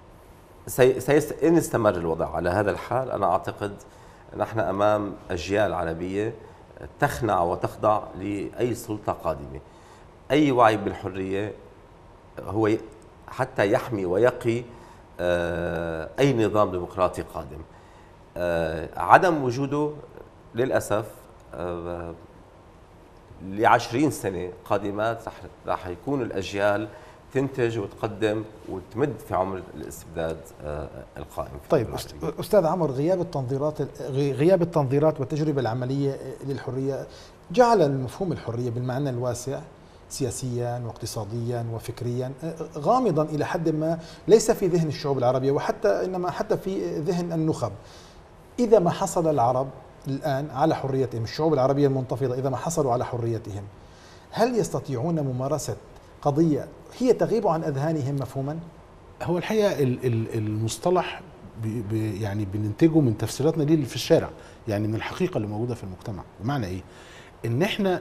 ان استمر الوضع على هذا الحال انا اعتقد نحن امام اجيال عربيه تخنع وتخضع لاي سلطه قادمه اي وعي بالحريه هو حتى يحمي ويقي اي نظام ديمقراطي قادم آه، عدم وجوده للاسف آه، ل 20 سنه قادمات رح رح يكون الاجيال تنتج وتقدم وتمد في عمر الاستبداد آه، القائم طيب استاذ عمر غياب التنظيرات غياب التنظيرات والتجربه العمليه للحريه جعل المفهوم الحريه بالمعنى الواسع سياسيا واقتصاديا وفكريا غامضا الى حد ما ليس في ذهن الشعوب العربيه وحتى انما حتى في ذهن النخب إذا ما حصل العرب الآن على حريتهم الشعوب العربية المنتفضة إذا ما حصلوا على حريتهم هل يستطيعون ممارسة قضية هي تغيب عن أذهانهم مفهوما؟ هو الحقيقة المصطلح بي يعني بننتجه من تفسيراتنا دي اللي في الشارع يعني من الحقيقة اللي موجودة في المجتمع بمعنى إيه؟ إن إحنا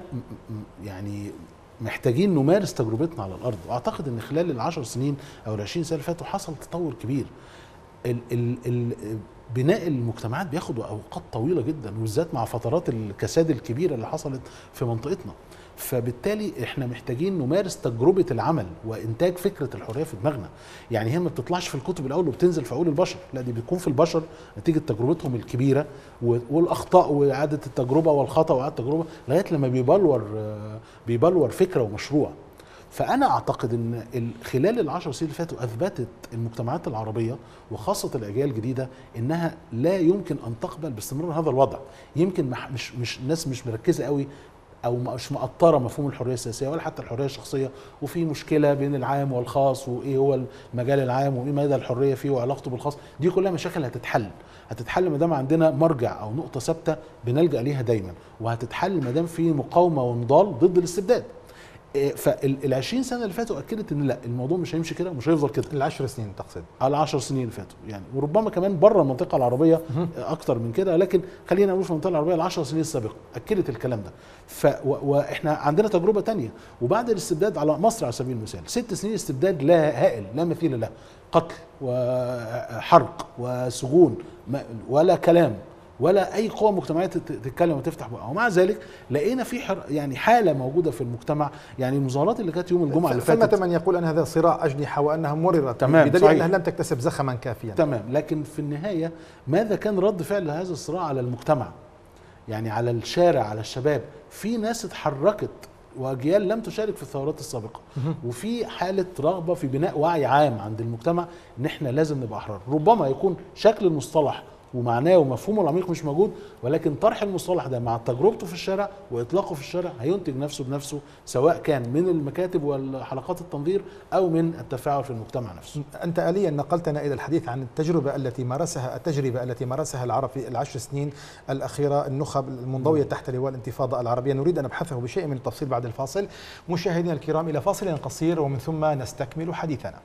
يعني محتاجين نمارس تجربتنا على الارض واعتقد ان خلال العشر سنين او العشرين سنه اللي فاتوا حصل تطور كبير ال ال ال بناء المجتمعات بياخد اوقات طويله جدا وبالذات مع فترات الكساد الكبيره اللي حصلت في منطقتنا فبالتالي احنا محتاجين نمارس تجربه العمل وانتاج فكره الحريه في دماغنا يعني هي ما بتطلعش في الكتب الاول وبتنزل في عقول البشر لا دي بتكون في البشر نتيجه تجربتهم الكبيره والاخطاء واعاده التجربه والخطا واعاده التجربه لغايه لما بيبلور بيبلور فكره ومشروع فانا اعتقد ان خلال العشر سنين اللي فاتوا اثبتت المجتمعات العربيه وخاصه الاجيال الجديده انها لا يمكن ان تقبل باستمرار هذا الوضع يمكن مش مش الناس مش مركزه قوي او مش مقطره مفهوم الحريه السياسيه ولا حتى الحريه الشخصيه وفي مشكله بين العام والخاص وايه هو المجال العام وايه مدى الحريه فيه وعلاقته بالخاص دي كلها مشاكل هتتحل هتتحل ما دام عندنا مرجع او نقطه ثابته بنلجا ليها دايما وهتتحل ما دام في مقاومه ونضال ضد الاستبداد إيه، فال 20 سنه اللي فاتوا اكدت ان لا الموضوع مش هيمشي كده ومش هيفضل كده ال 10 سنين تقصد على ال 10 سنين اللي فاتوا يعني وربما كمان بره المنطقه العربيه اكتر من كده لكن خلينا نقول في المنطقه العربيه ال 10 سنين السابقه اكدت الكلام ده ف واحنا عندنا تجربه تانية وبعد الاستبداد على مصر على سبيل المثال ست سنين استبداد لا هائل لا مثيل له قتل وحرق وسجون ولا كلام ولا اي قوه مجتمعيه تتكلم وتفتح بقى ومع ذلك لقينا في حر يعني حاله موجوده في المجتمع يعني المظاهرات اللي كانت يوم الجمعه اللي فاتت ثمة من يقول ان هذا صراع اجنحه وانها مررت تمام بدليل انها لم تكتسب زخما كافيا تمام لكن في النهايه ماذا كان رد فعل هذا الصراع على المجتمع يعني على الشارع على الشباب في ناس اتحركت واجيال لم تشارك في الثورات السابقه وفي حاله رغبه في بناء وعي عام عند المجتمع ان احنا لازم نبقى احرار ربما يكون شكل المصطلح ومعناه ومفهومه العميق مش موجود ولكن طرح المصطلح ده مع تجربته في الشارع واطلاقه في الشارع هينتج نفسه بنفسه سواء كان من المكاتب والحلقات التنظير او من التفاعل في المجتمع نفسه. انت اليا نقلتنا الى الحديث عن التجربه التي مارسها التجربه التي مارسها العرب في العشر سنين الاخيره النخب المنضويه تحت لواء الانتفاضه العربيه نريد ان نبحثه بشيء من التفصيل بعد الفاصل. مشاهدينا الكرام الى فاصل قصير ومن ثم نستكمل حديثنا.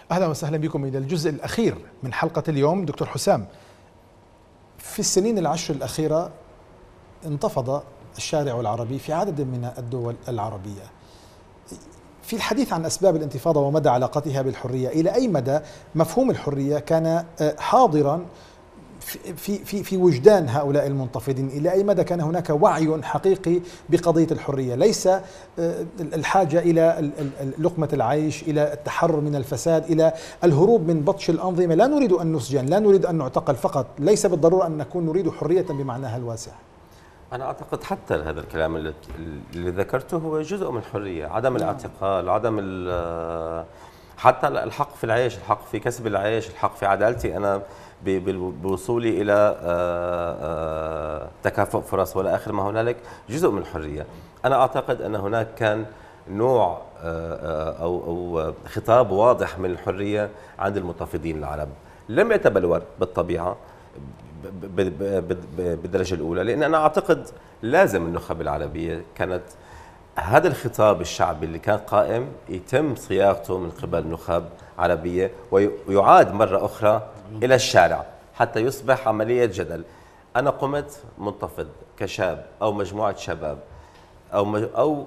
اهلا وسهلا بكم الى الجزء الاخير من حلقه اليوم دكتور حسام في السنين العشر الاخيره انتفض الشارع العربي في عدد من الدول العربيه في الحديث عن اسباب الانتفاضه ومدى علاقتها بالحريه الى اي مدى مفهوم الحريه كان حاضرا في في في وجدان هؤلاء المنتفضين الى اي مدى كان هناك وعي حقيقي بقضيه الحريه ليس آه، الحاجه الى لقمه العيش الى التحرر من الفساد الى الهروب من بطش الانظمه لا نريد ان نسجن لا نريد ان نعتقل فقط ليس بالضروره ان نكون نريد حريه بمعناها الواسع أنا أعتقد حتى هذا الكلام اللي, اللي ذكرته هو جزء من الحرية عدم نعم. الاعتقال عدم حتى الحق في العيش الحق في كسب العيش الحق في عدالتي أنا بوصولي الى آه، آه، تكافؤ فرص والى اخر ما هنالك جزء من الحريه انا اعتقد ان هناك كان نوع آه، او او خطاب واضح من الحريه عند المتفضين العرب لم يتبلور بالطبيعه بالدرجه الاولى لان انا اعتقد لازم النخب العربيه كانت هذا الخطاب الشعبي اللي كان قائم يتم صياغته من قبل نخب عربيه ويعاد مره اخرى الى الشارع حتى يصبح عمليه جدل انا قمت منتفض كشاب او مجموعه شباب او او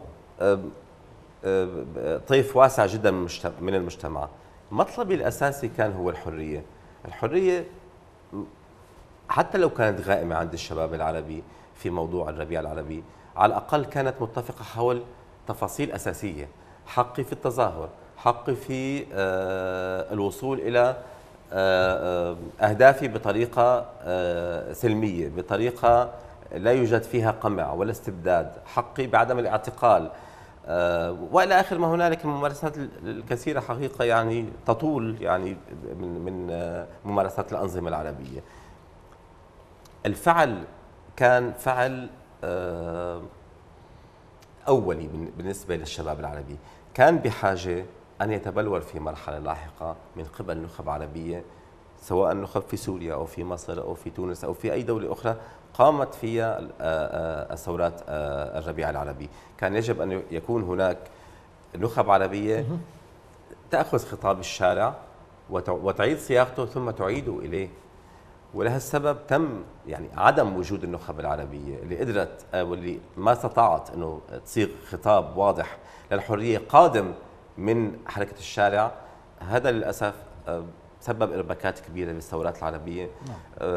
طيف واسع جدا من المجتمع مطلبي الاساسي كان هو الحريه الحريه حتى لو كانت غائمه عند الشباب العربي في موضوع الربيع العربي على الاقل كانت متفقه حول تفاصيل اساسيه حقي في التظاهر حقي في آه، الوصول الى آه، آه، اهدافي بطريقه آه، سلميه بطريقه لا يوجد فيها قمع ولا استبداد حقي بعدم الاعتقال والى اخر ما هنالك الممارسات الكثيره حقيقه يعني تطول يعني من من ممارسات الانظمه العربيه الفعل كان فعل اولي بالنسبه للشباب العربي كان بحاجه أن يتبلور في مرحلة لاحقة من قبل نخب عربية سواء نخب في سوريا أو في مصر أو في تونس أو في أي دولة أخرى قامت فيها الثورات الربيع العربي كان يجب أن يكون هناك نخب عربية تأخذ خطاب الشارع وتعيد صياغته ثم تعيده إليه ولهالسبب تم يعني عدم وجود النخب العربية اللي قدرت واللي ما استطاعت انه تصيغ خطاب واضح للحرية قادم من حركه الشارع هذا للاسف آه، سبب ارباكات كبيره بالثورات العربيه نعم.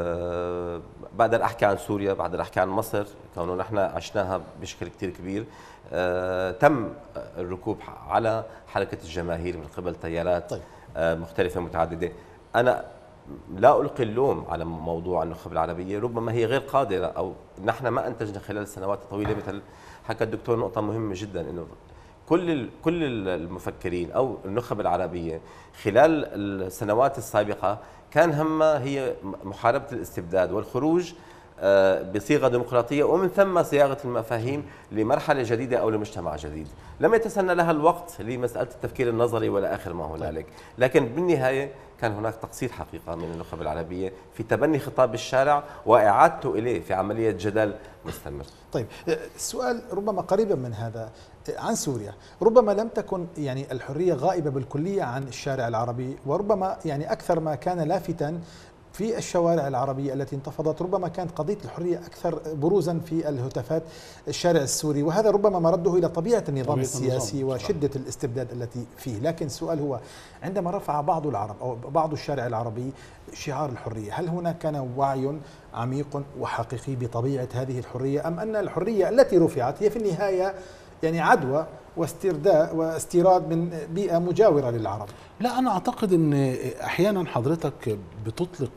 أه بقدر احكي عن سوريا بقدر احكي عن مصر كونه نحن عشناها بشكل كثير كبير أه تم الركوب على حركه الجماهير من قبل تيارات طيب. أه مختلفه متعدده انا لا القي اللوم على موضوع النخب العربيه ربما هي غير قادره او نحن ما انتجنا خلال سنوات طويله مثل حكى الدكتور نقطه مهمه جدا انه كل كل المفكرين او النخب العربيه خلال السنوات السابقه كان همها هي محاربه الاستبداد والخروج آه، بصيغه ديمقراطيه ومن ثم صياغه المفاهيم لمرحله جديده او لمجتمع جديد، لم يتسنى لها الوقت لمساله التفكير النظري ولا اخر ما هنالك، لكن بالنهايه كان هناك تقصير حقيقه من النخب العربيه في تبني خطاب الشارع واعادته اليه في عمليه جدل مستمر. طيب السؤال ربما قريبا من هذا عن سوريا ربما لم تكن يعني الحرية غائبة بالكلية عن الشارع العربي وربما يعني أكثر ما كان لافتا في الشوارع العربية التي انتفضت ربما كانت قضية الحرية أكثر بروزا في الهتافات الشارع السوري وهذا ربما مرده إلى طبيعة النظام طبيعة السياسي النظام. وشدة الاستبداد التي فيه لكن السؤال هو عندما رفع بعض العرب أو بعض الشارع العربي شعار الحرية هل هناك كان وعي عميق وحقيقي بطبيعة هذه الحرية أم أن الحرية التي رفعت هي في النهاية يعني عدوى واسترداء واستيراد من بيئة مجاورة للعرب لا أنا أعتقد أن أحيانا حضرتك بتطلق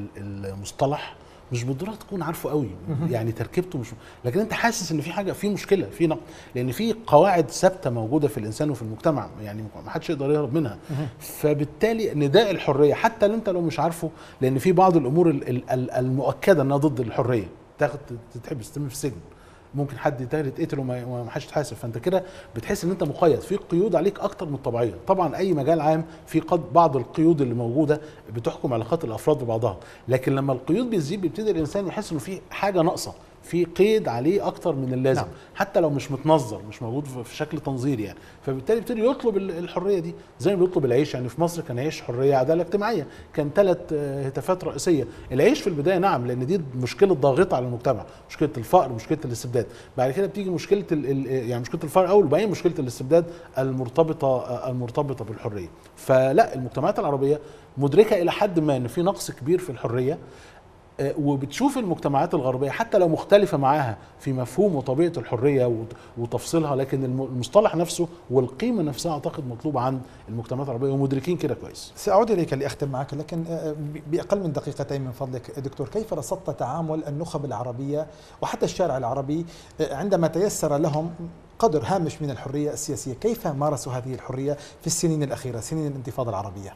المصطلح مش بالضروره تكون عارفه قوي يعني تركيبته مش لكن انت حاسس ان في حاجه في مشكله في نقص لان في قواعد ثابته موجوده في الانسان وفي المجتمع يعني ما حدش يقدر يهرب منها فبالتالي نداء الحريه حتى انت لو مش عارفه لان في بعض الامور المؤكده انها ضد الحريه تاخد تتحبس تتم في السجن ممكن حد تاني يتقتل وما حدش يتحاسب فانت كده بتحس ان انت مقيد في قيود عليك اكتر من الطبيعيه طبعا اي مجال عام في قد بعض القيود اللي موجوده بتحكم علاقات الافراد ببعضها لكن لما القيود بتزيد بيبتدي الانسان يحس انه في حاجه ناقصه في قيد عليه اكتر من اللازم نعم. نعم. حتى لو مش متنظر مش موجود في في شكل تنظير يعني فبالتالي يبتدي يطلب ال- الحريه دي زي ما بيطلب العيش يعني في مصر كان عيش حريه عداله اجتماعيه كان ثلاث هتافات رئيسيه العيش في البدايه نعم لان دي مشكله ضاغطه على المجتمع مشكله الفقر مشكله الاستبداد بعد كده بتيجي مشكله ال- ال- يعني مشكله الفقر اول وبعدين مشكله الاستبداد المرتبطه المرتبطه بالحريه فلا المجتمعات العربيه مدركه الى حد ما ان في نقص كبير في الحريه آه، وبتشوف المجتمعات الغربيه حتى لو مختلفه معاها في مفهوم وطبيعه الحريه وت- وتفصيلها لكن الم- المصطلح نفسه والقيمه نفسها اعتقد مطلوبه عند المجتمعات العربيه ومدركين كده كويس سأعود إليك لأختم معك لكن آه، ب- بأقل من دقيقتين من فضلك دكتور كيف رصدت تعامل النخب العربية وحتى الشارع العربي آه، عندما تيسر لهم قدر هامش من الحرية السياسية كيف مارسوا هذه الحرية في السنين الأخيرة سنين الانتفاضة العربية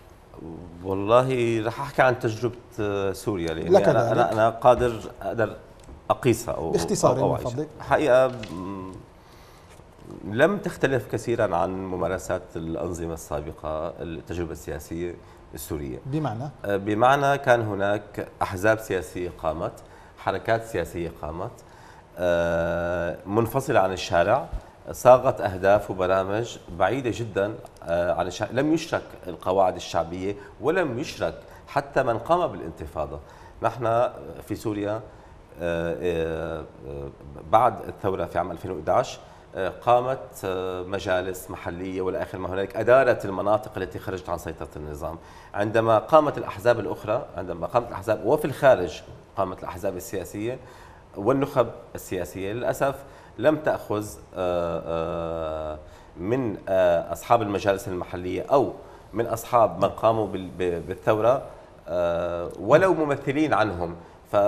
والله رح احكي عن تجربه آه، سوريا لاني لك انا ذلك. انا انا قادر اقدر اقيسها او باختصار أو- أو من أعيشها. فضلك. حقيقه مم، لم تختلف كثيرا عن ممارسات الانظمه السابقه التجربه السياسيه السوريه بمعنى آه، بمعنى كان هناك احزاب سياسيه قامت حركات سياسيه قامت آه، منفصله عن الشارع صاغت اهداف وبرامج بعيده جدا آه، عن الشارع لم يشرك القواعد الشعبيه ولم يشرك حتى من قام بالانتفاضه نحن في سوريا آه، آه، آه، بعد الثوره في عام 2011 آه، قامت آه، مجالس محليه والى اخر ما هنالك ادارت المناطق التي خرجت عن سيطره النظام عندما قامت الاحزاب الاخرى عندما قامت الاحزاب وفي الخارج قامت الاحزاب السياسيه والنخب السياسيه للاسف لم تاخذ آه، آه، من آه، اصحاب المجالس المحليه او من اصحاب من قاموا بال- ب- بالثوره آه، ولو ممثلين عنهم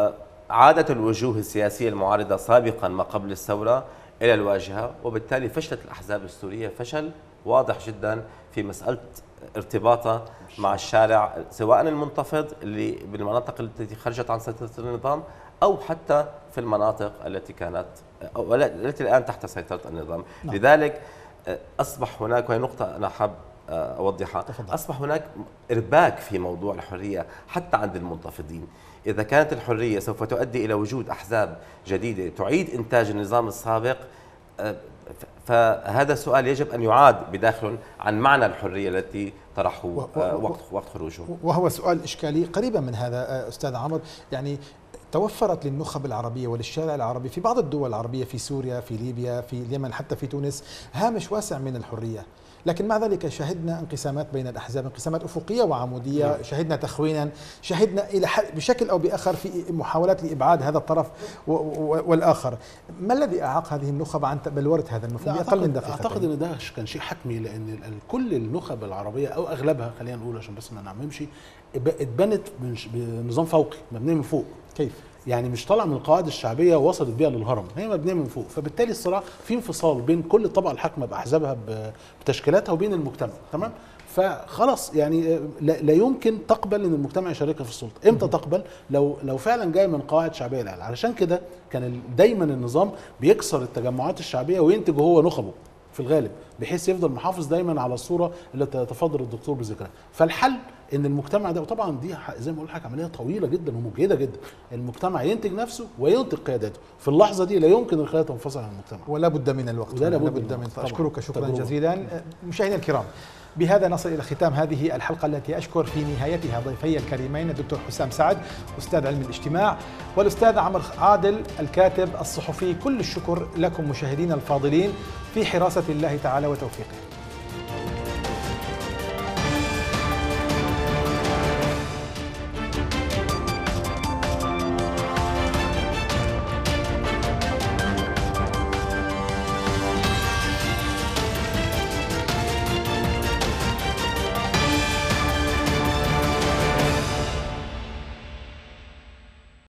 فعادت الوجوه السياسيه المعارضه سابقا ما قبل الثوره الى الواجهه وبالتالي فشلت الاحزاب السوريه فشل واضح جدا في مساله ارتباطها مع الشارع سواء المنتفض اللي بالمناطق التي خرجت عن سيطره النظام او حتى في المناطق التي كانت أو التي الان تحت سيطره النظام نعم. لذلك آه، اصبح هناك وهي نقطه انا حاب آه، اوضحها تفضل. اصبح هناك ارباك في موضوع الحريه حتى عند المنتفضين اذا كانت الحريه سوف تؤدي الى وجود احزاب جديده تعيد انتاج النظام السابق آه، ف- فهذا السؤال يجب ان يعاد بداخل عن معنى الحريه التي طرحه و- و- آه، و- وقت وقت خروجه وهو سؤال إشكالي قريبا من هذا آه، أستاذ عمرو يعني توفرت للنخب العربية وللشارع العربي في بعض الدول العربية في سوريا في ليبيا في اليمن حتى في تونس هامش واسع من الحرية لكن مع ذلك شهدنا انقسامات بين الأحزاب انقسامات أفقية وعمودية شهدنا تخوينا شهدنا إلى حد بشكل أو بآخر في محاولات لإبعاد هذا الطرف و- و- والآخر ما الذي أعاق هذه النخب عن بلورة هذا المفهوم لا بأقل من أعتقد, دقيقة اعتقد ان ده كان شيء حتمي لان ال- ال- كل النخب العربيه او اغلبها خلينا نقول عشان بس ما نعممش اب- اتبنت بنش- بنظام فوقي مبنيه من فوق كيف؟ يعني مش طالع من القواعد الشعبيه ووصلت بيها للهرم هي مبنيه من فوق فبالتالي الصراع في انفصال بين كل الطبقه الحاكمه باحزابها ب- بتشكيلاتها وبين المجتمع تمام فخلاص يعني آه، لا, لا يمكن تقبل ان المجتمع يشاركها في السلطه امتى تقبل لو لو فعلا جاي من قواعد شعبيه لا علشان كده كان ال- دايما النظام بيكسر التجمعات الشعبيه وينتج هو نخبه في الغالب بحيث يفضل محافظ دايما على الصوره اللي تفضل الدكتور بذكرها فالحل ان المجتمع ده وطبعا دي ح- زي ما بقول لك عمليه طويله جدا ومجهده جدا المجتمع ينتج نفسه وينتج قياداته في اللحظه دي لا يمكن القياده تنفصل عن المجتمع ولا بد من الوقت ولا ولا بد بد من من الوقت طبعاً. أشكرك شكرا تجربة. جزيلا مشاهدينا الكرام بهذا نصل إلى ختام هذه الحلقة التي أشكر في نهايتها ضيفي الكريمين الدكتور حسام سعد أستاذ علم الاجتماع والأستاذ عمرو عادل الكاتب الصحفي كل الشكر لكم مشاهدينا الفاضلين في حراسة الله تعالى وتوفيقه